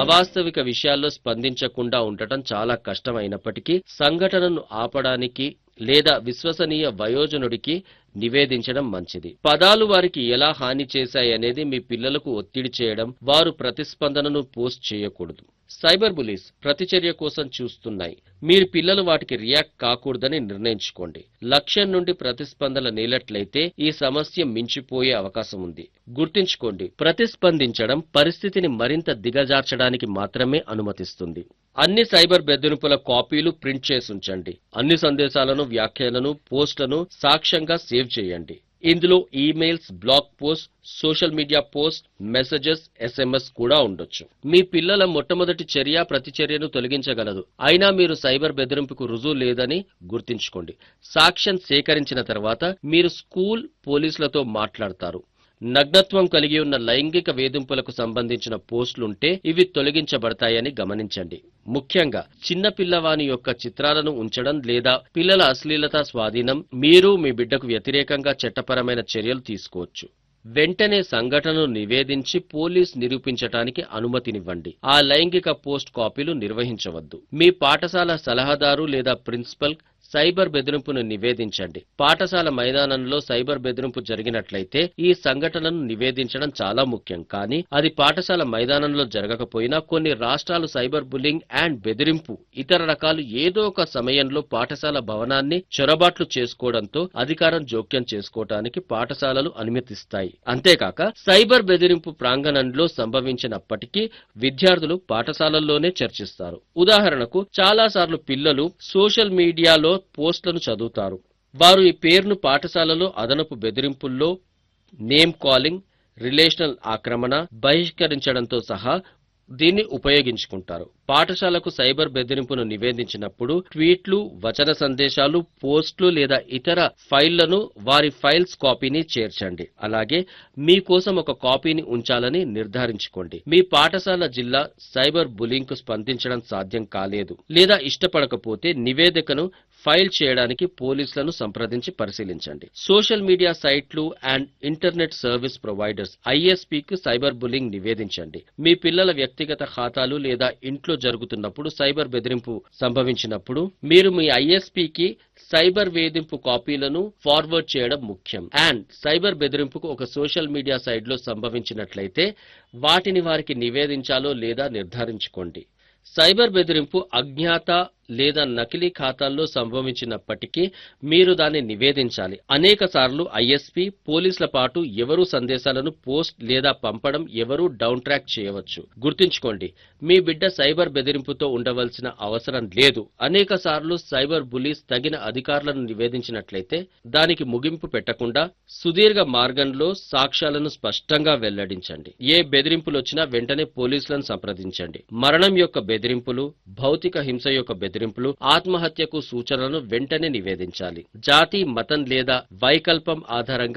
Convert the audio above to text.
అవాస్తవిక విషయాల్లో స్పందించకుండా ఉండటం చాలా కష్టమైనప్పటికీ సంఘటనను ఆపడానికి లేదా విశ్వసనీయ వయోజనుడికి నివేదించడం మంచిది పదాలు వారికి ఎలా హాని చేశాయనేది మీ పిల్లలకు ఒత్తిడి చేయడం వారు ప్రతిస్పందనను పోస్ట్ చేయకూడదు సైబర్ బులీస్ ప్రతిచర్య కోసం చూస్తున్నాయి మీరు పిల్లలు వాటికి రియాక్ట్ కాకూడదని నిర్ణయించుకోండి లక్ష్యం నుండి ప్రతిస్పందన లేనట్లయితే ఈ సమస్య మించిపోయే అవకాశం ఉంది గుర్తుంచుకోండి ప్రతిస్పందించడం పరిస్థితిని మరింత దిగజార్చడానికి మాత్రమే అనుమతిస్తుంది అన్ని సైబర్ బెదిరింపుల కాపీలు ప్రింట్ చేసి ఉంచండి అన్ని సందేశాలను వ్యాఖ్యలను పోస్టులను సాక్ష్యంగా సేవ్ చేయండి ఇందులో emails blog post social media post messages SMS కూడా ఉండొచ్చు మీ పిల్లల మొట్టమొదటి చర్య ప్రతిచర్యను తొలగించగలదు అయినా మీరు సైబర్ బెదిరింపుకు రుజువు లేదని గుర్తుంచుకోండి సాక్ష్యం సేకరించిన తర్వాత మీరు స్కూల్ పోలీసులతో మాట్లాడతారు నగ్నత్వం కలిగి ఉన్న లైంగిక వేధింపులకు సంబంధించిన పోస్టులుంటే ఇవి తొలగించబడతాయని గమనించండి ముఖ్యంగా చిన్న పిల్లవాని యొక్క చిత్రాలను ఉంచడం లేదా పిల్లల అశ్లీలత స్వాధీనం మీరు మీ బిడ్డకు వ్యతిరేకంగా చట్టపరమైన చర్యలు తీసుకోవచ్చు వెంటనే సంఘటనను నివేదించి పోలీస్ నిరూపించటానికి అనుమతినివ్వండి ఆ లైంగిక పోస్ట్ కాపీలు నిర్వహించవద్దు మీ పాఠశాల సలహాదారు లేదా ప్రిన్సిపల్ సైబర్ బెదిరింపును నివేదించండి పాఠశాల మైదానంలో సైబర్ బెదిరింపు జరిగినట్లయితే ఈ సంఘటనను నివేదించడం చాలా ముఖ్యం కానీ అది పాఠశాల మైదానంలో జరగకపోయినా కొన్ని రాష్ట్రాలు సైబర్ బుల్లింగ్ అండ్ బెదిరింపు ఇతర రకాలు ఏదో ఒక సమయంలో పాఠశాల భవనాన్ని చొరబాట్లు చేసుకోవడంతో అధికారం జోక్యం చేసుకోవటానికి పాఠశాలలు అనుమతిస్తాయి అంతేకాక సైబర్ బెదిరింపు ప్రాంగణంలో సంభవించినప్పటికీ విద్యార్థులు పాఠశాలల్లోనే చర్చిస్తారు ఉదాహరణకు చాలా సార్లు పిల్లలు సోషల్ మీడియాలో పోస్టులను చదువుతారు వారు ఈ పేరును పాఠశాలలో అదనపు బెదిరింపుల్లో నేమ్ కాలింగ్ రిలేషనల్ ఆక్రమణ బహిష్కరించడంతో సహా దీన్ని ఉపయోగించుకుంటారు పాఠశాలకు సైబర్ బెదిరింపును నివేదించినప్పుడు ట్వీట్లు వచన సందేశాలు పోస్టులు లేదా ఇతర ఫైళ్లను వారి ఫైల్స్ కాపీని చేర్చండి అలాగే మీకోసం ఒక కాపీని ఉంచాలని నిర్ధారించుకోండి మీ పాఠశాల జిల్లా సైబర్ బులింగ్ కు స్పందించడం సాధ్యం కాలేదు లేదా ఇష్టపడకపోతే నివేదికను ఫైల్ చేయడానికి పోలీసులను సంప్రదించి పరిశీలించండి సోషల్ మీడియా సైట్లు అండ్ ఇంటర్నెట్ సర్వీస్ ప్రొవైడర్స్ ఐఎస్పీకి సైబర్ బుల్లింగ్ నివేదించండి మీ పిల్లల వ్యక్తిగత ఖాతాలు లేదా ఇంట్లో జరుగుతున్నప్పుడు సైబర్ బెదిరింపు సంభవించినప్పుడు మీరు మీ ఐఎస్పీకి సైబర్ వేధింపు కాపీలను ఫార్వర్డ్ చేయడం ముఖ్యం అండ్ సైబర్ బెదిరింపుకు ఒక సోషల్ మీడియా సైట్లో సంభవించినట్లయితే వాటిని వారికి నివేదించాలో లేదా నిర్ధారించుకోండి సైబర్ బెదిరింపు అజ్ఞాత లేదా నకిలీ ఖాతాల్లో సంభవించినప్పటికీ మీరు దాన్ని నివేదించాలి అనేక సార్లు ఐఎస్పీ పోలీసుల పాటు ఎవరు సందేశాలను పోస్ట్ లేదా పంపడం ఎవరూ డౌన్ ట్రాక్ చేయవచ్చు గుర్తుంచుకోండి మీ బిడ్డ సైబర్ బెదిరింపుతో ఉండవలసిన అవసరం లేదు అనేక సార్లు సైబర్ బులీస్ తగిన అధికారులను నివేదించినట్లయితే దానికి ముగింపు పెట్టకుండా సుదీర్ఘ మార్గంలో సాక్ష్యాలను స్పష్టంగా వెల్లడించండి ఏ బెదిరింపులు వచ్చినా వెంటనే పోలీసులను సంప్రదించండి మరణం యొక్క బెదిరింపులు భౌతిక హింస యొక్క బెదిరింపులు ఆత్మహత్యకు సూచనలను వెంటనే నివేదించాలి జాతి మతం లేదా వైకల్పం ఆధారంగా